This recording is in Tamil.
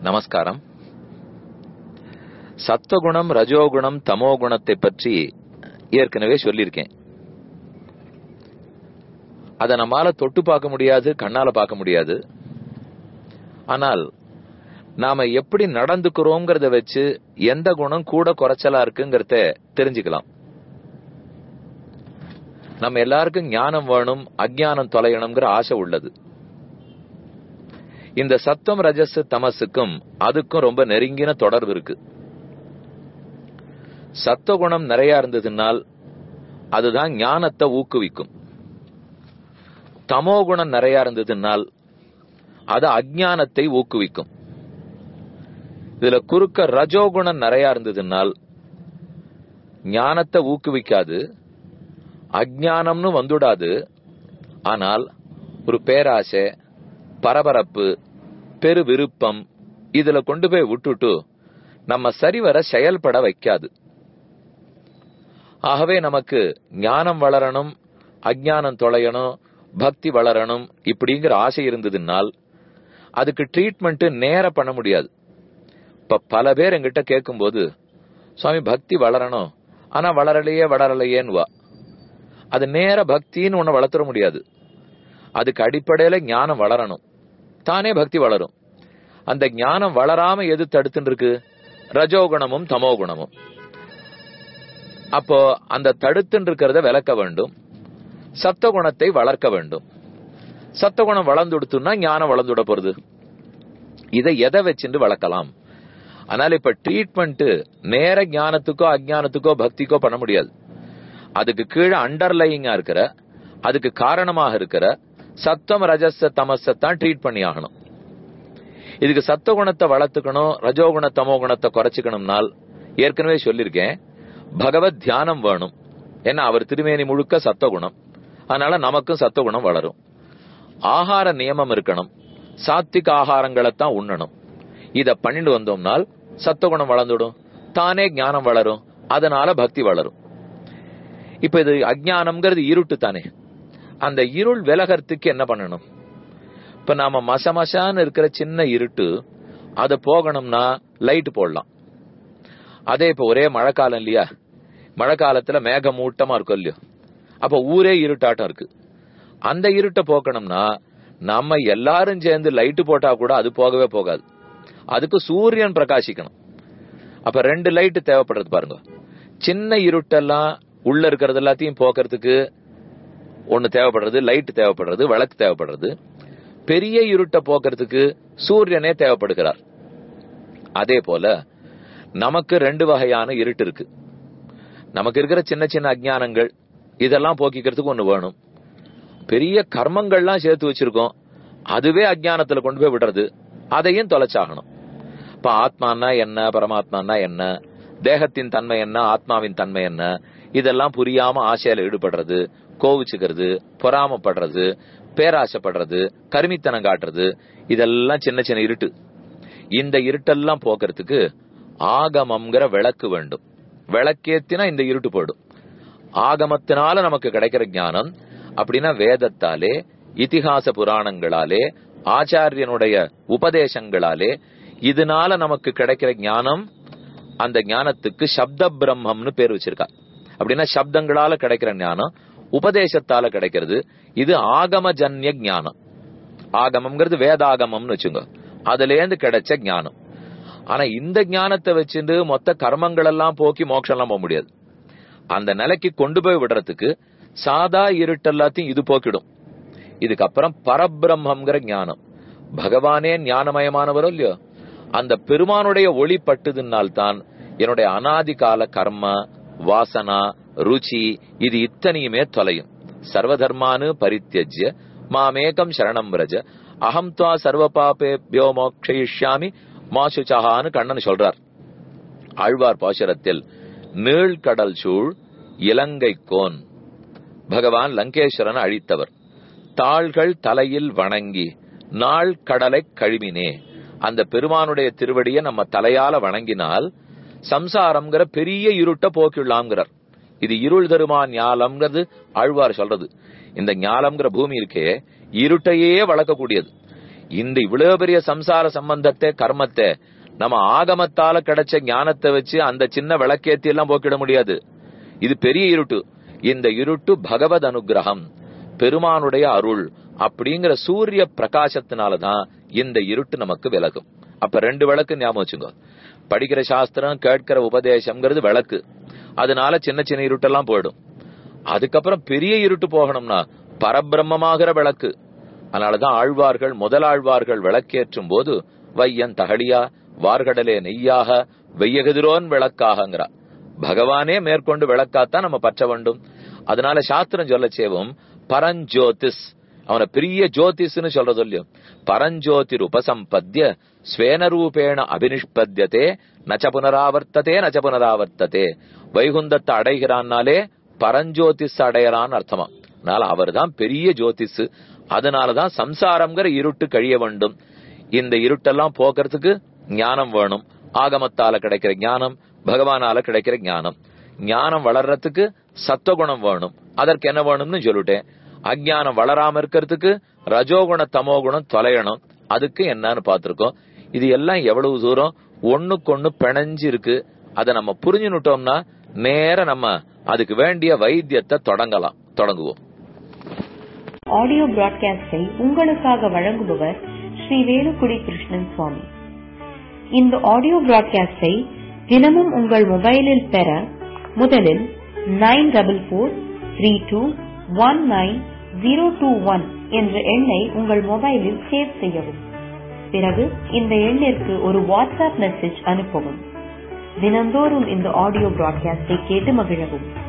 நமஸ்காரம் சத்வகுணம் ரஜோகுணம் தமோகுணத்தை பற்றி ஏற்கனவே சொல்லியிருக்கேன் அதை நம்மால தொட்டு பார்க்க முடியாது கண்ணால பார்க்க முடியாது ஆனால் நாம எப்படி நடந்துக்கிறோங்கிறத வச்சு எந்த குணம் கூட குறைச்சலா இருக்குங்கிறத தெரிஞ்சுக்கலாம் நம்ம எல்லாருக்கும் ஞானம் வேணும் அஜ்ஞானம் தொலையணுங்கிற ஆசை உள்ளது இந்த சத்தம் ரஜஸ் தமசுக்கும் அதுக்கும் ரொம்ப நெருங்கின தொடர்பு இருக்கு சத்துவகுணம் நிறைய இருந்ததுனால் அதுதான் ஞானத்தை ஊக்குவிக்கும் தமோ குணம் நிறைய இருந்ததுனால் அது அஜ்ஞானத்தை ஊக்குவிக்கும் இதுல குறுக்க ரஜோகுணம் நிறைய இருந்ததுனால் ஞானத்தை ஊக்குவிக்காது அஜ்ஞானம்னு வந்துடாது ஆனால் ஒரு பேராசை பரபரப்பு பெரு விருப்பம் இதுல கொண்டு போய் விட்டுட்டு நம்ம சரிவர செயல்பட வைக்காது ஆகவே நமக்கு ஞானம் வளரணும் அஜ்ஞானம் தொலையணும் பக்தி வளரணும் இப்படிங்கிற ஆசை இருந்ததுனால் அதுக்கு ட்ரீட்மெண்ட் நேர பண்ண முடியாது இப்ப பல பேர் எங்கிட்ட கேட்கும்போது சுவாமி பக்தி வளரணும் ஆனா வளரலையே வளரலையேன்னுவா அது நேர பக்தின்னு ஒண்ணு வளர்த்துற முடியாது அதுக்கு அடிப்படையில ஞானம் வளரணும் தானே பக்தி வளரும் அந்த ஞானம் வளராம எது தடுத்துட்டு இருக்கு ரஜோகுணமும் தமோகுணமும் அப்போ அந்த தடுத்துட்டு இருக்கிறத விளக்க வேண்டும் சத்தகுணத்தை வளர்க்க வேண்டும் சத்தகுணம் வளர்ந்துடுத்துன்னா ஞானம் வளர்ந்துட போறது இதை எதை வச்சுட்டு வளர்க்கலாம் ஆனால் இப்ப ட்ரீட்மெண்ட் நேர ஞானத்துக்கோ அஜானத்துக்கோ பக்திக்கோ பண்ண முடியாது அதுக்கு கீழே அண்டர்லையிங்கா இருக்கிற அதுக்கு காரணமாக இருக்கிற சத்தம் ரஜச தமசத்தான் ட்ரீட் பண்ணி ஆகணும் இதுக்கு சத்தகுணத்தை வளர்த்துக்கணும் ரஜோகுண தமோ குணத்தை குறைச்சிக்கணும்னால் ஏற்கனவே சொல்லியிருக்கேன் பகவத் தியானம் வேணும் ஏன்னா அவர் திருமேனி முழுக்க சத்தகுணம் அதனால நமக்கும் சத்தகுணம் வளரும் ஆகார நியமம் இருக்கணும் சாத்விக ஆகாரங்களைத்தான் உண்ணணும் இத பண்ணிட்டு வந்தோம்னால் சத்தகுணம் வளர்ந்துடும் தானே ஞானம் வளரும் அதனால பக்தி வளரும் இப்ப இது அஜானம்ங்கிறது இருட்டு தானே அந்த இருள் விலகறதுக்கு என்ன பண்ணணும் இப்ப நாம மசமசான்னு இருக்கிற சின்ன இருட்டு அது போகணும்னா லைட் போடலாம் அதே இப்ப ஒரே மழை காலம் இல்லையா மழை காலத்துல மேக மூட்டமா இருக்கும் இல்லையோ அப்ப ஊரே இருட்டாட்டம் இருக்கு அந்த இருட்டை போக்கணும்னா நம்ம எல்லாரும் சேர்ந்து லைட்டு போட்டா கூட அது போகவே போகாது அதுக்கு சூரியன் பிரகாசிக்கணும் அப்ப ரெண்டு லைட் தேவைப்படுறது பாருங்க சின்ன இருட்டெல்லாம் உள்ள இருக்கிறது எல்லாத்தையும் போக்குறதுக்கு ஒண்ணு தேவைப்படுறது லைட் தேவைப்படுறது விளக்கு தேவைப்படுறது பெரிய இருட்டை போக்குறதுக்கு சூரியனே தேவைப்படுகிறார் அதே போல நமக்கு ரெண்டு வகையான இருட்டு இருக்கு நமக்கு இருக்கிற சின்ன சின்ன அஜானங்கள் இதெல்லாம் போக்கிக்கிறதுக்கு ஒண்ணு வேணும் பெரிய கர்மங்கள்லாம் சேர்த்து வச்சிருக்கோம் அதுவே அஜானத்துல கொண்டு போய் விடுறது அதையும் தொலைச்சாகணும் இப்ப ஆத்மானா என்ன பரமாத்மானா என்ன தேகத்தின் தன்மை என்ன ஆத்மாவின் தன்மை என்ன இதெல்லாம் புரியாம ஆசையில ஈடுபடுறது கோவிச்சுக்கிறது பொறாமப்படுறது பேராசைப்படுறது கருமித்தனம் காட்டுறது இதெல்லாம் சின்ன சின்ன இருட்டு இந்த இருட்டெல்லாம் போக்குறதுக்கு ஆகமம்ங்கிற விளக்கு வேண்டும் விளக்கேத்தினா இந்த இருட்டு போயிடும் ஆகமத்தினால நமக்கு கிடைக்கிற ஞானம் அப்படின்னா வேதத்தாலே இதிகாச புராணங்களாலே ஆச்சாரியனுடைய உபதேசங்களாலே இதனால நமக்கு கிடைக்கிற ஞானம் அந்த ஞானத்துக்கு சப்த பிரம்மம்னு பேர் வச்சிருக்கா அப்படின்னா சப்தங்களால கிடைக்கிற ஞானம் உபதேசத்தால கிடைக்கிறது இது ஆகமஜன்ய ஞானம் ஆகமம்ங்கிறது வேதாகமம்னு வச்சுங்க அதுல இருந்து கிடைச்ச ஞானம் ஆனா இந்த ஞானத்தை வச்சுட்டு மொத்த கர்மங்கள் எல்லாம் போக்கி மோட்சம் எல்லாம் போக முடியாது அந்த நிலைக்கு கொண்டு போய் விடுறதுக்கு சாதா இருட்டு எல்லாத்தையும் இது போக்கிடும் இதுக்கப்புறம் பரபிரம்மங்கிற ஞானம் பகவானே ஞானமயமானவரோ இல்லையோ அந்த பெருமானுடைய ஒளி பட்டுதுனால் தான் என்னுடைய அனாதி கால கர்ம வாசனா ருச்சி இது இத்தனையுமே தொலையும் சர்வதர்மானு பரித்தியஜ்ய மாமேகம் சரணம் ரஜ அகம் துவா சர்வ பாபேபியோ மோக்ஷயிஷ்யாமி மாசுச்சகான்னு கண்ணன் சொல்றார் ஆழ்வார் பாசுரத்தில் நீழ்கடல் சூழ் இலங்கை கோன் பகவான் லங்கேஸ்வரன் அழித்தவர் தாள்கள் தலையில் வணங்கி நாள் கடலை கழுவினே அந்த பெருமானுடைய திருவடியை நம்ம தலையால வணங்கினால் சம்சாரம்ங்கிற பெரிய இருட்ட போக்கிடலாம்ங்கிறார் இது இருள் தருமா ஞாலம்ங்கிறது ஆழ்வார் சொல்றது இந்த ஞாலம்ங்கிற பூமி இருக்கே இருட்டையே வளர்க்கக்கூடியது இந்த இவ்வளவு பெரிய சம்சார சம்பந்தத்தை கர்மத்தை நம்ம ஆகமத்தால கிடைச்ச ஞானத்தை வச்சு அந்த சின்ன விளக்கேத்தி எல்லாம் போக்கிட முடியாது இது பெரிய இருட்டு இந்த இருட்டு பகவத் அனுகிரகம் பெருமானுடைய அருள் அப்படிங்கிற சூரிய பிரகாசத்தினாலதான் இந்த இருட்டு நமக்கு விலகும் அப்ப ரெண்டு விளக்கு ஞாபகம் வச்சுங்க படிக்கிற சாஸ்திரம் கேட்கிற உபதேசம்ங்கிறது விளக்கு அதனால சின்ன சின்ன இருட்டெல்லாம் போயிடும் அதுக்கப்புறம் பெரிய இருட்டு போகணும்னா பரபிரம்மமாகிற விளக்கு அதனாலதான் ஆழ்வார்கள் முதலாழ்வார்கள் விளக்கேற்றும் போது வையன் தகடியா வார்கடலே நெய்யாக வெய்யகதிரோன் விளக்காகங்கிறா பகவானே மேற்கொண்டு விளக்காத்தான் நம்ம பற்ற வேண்டும் அதனால சாஸ்திரம் சொல்ல சேவும் பரஞ்சோதிஸ் அவனை பெரிய ஜோதிஷ்னு சொல்றது இல்லையோ பரஞ்சோதிர் உபசம்பத்திய ஸ்வேனரூபேண அபினிஷ்பத்தியதே நச்ச புனராவர்த்ததே நச்ச புனராவர்த்ததே வைகுந்தத்தை அடைகிறான்னாலே பரஞ்சோதிஸ் அடையறான்னு அர்த்தமா அதனால அவர் தான் பெரிய ஜோதிஷ் அதனாலதான் சம்சாரம்ங்கிற இருட்டு கழிய வேண்டும் இந்த இருட்டெல்லாம் போக்குறதுக்கு ஞானம் வேணும் ஆகமத்தால கிடைக்கிற ஞானம் பகவானால கிடைக்கிற ஞானம் ஞானம் வளர்றதுக்கு சத்துவகுணம் வேணும் அதற்கு என்ன வேணும்னு சொல்லிட்டேன் அஜ்ஞானம் வளராம இருக்கிறதுக்கு ரஜோகுண தமோகுணம் தொலையணும் அதுக்கு என்னன்னு பார்த்திருக்கோம் இது எல்லாம் எவ்வளவு தூரம் ஒண்ணுக்கொண்ணு பிணைஞ்சு இருக்கு அதை நம்ம புரிஞ்சுனுட்டோம்னா நேர நம்ம அதுக்கு வேண்டிய வைத்தியத்தை தொடங்கலாம் தொடங்குவோம் ஆடியோ பிராட்காஸ்டை உங்களுக்காக வழங்குபவர் ஸ்ரீ வேலுக்குடி கிருஷ்ணன் சுவாமி இந்த ஆடியோ பிராட்காஸ்டை தினமும் உங்கள் மொபைலில் பெற முதலில் nine double four three two one nine zero two one என்ற எண்ணை உங்கள் மொபைலில் சேவ் செய்யவும் பிறகு இந்த எண்ணிற்கு ஒரு வாட்ஸ்அப் மெசேஜ் அனுப்பவும் தினந்தோறும் இந்த ஆடியோ பிராட்காஸ்டை கேட்டு மகிழவும்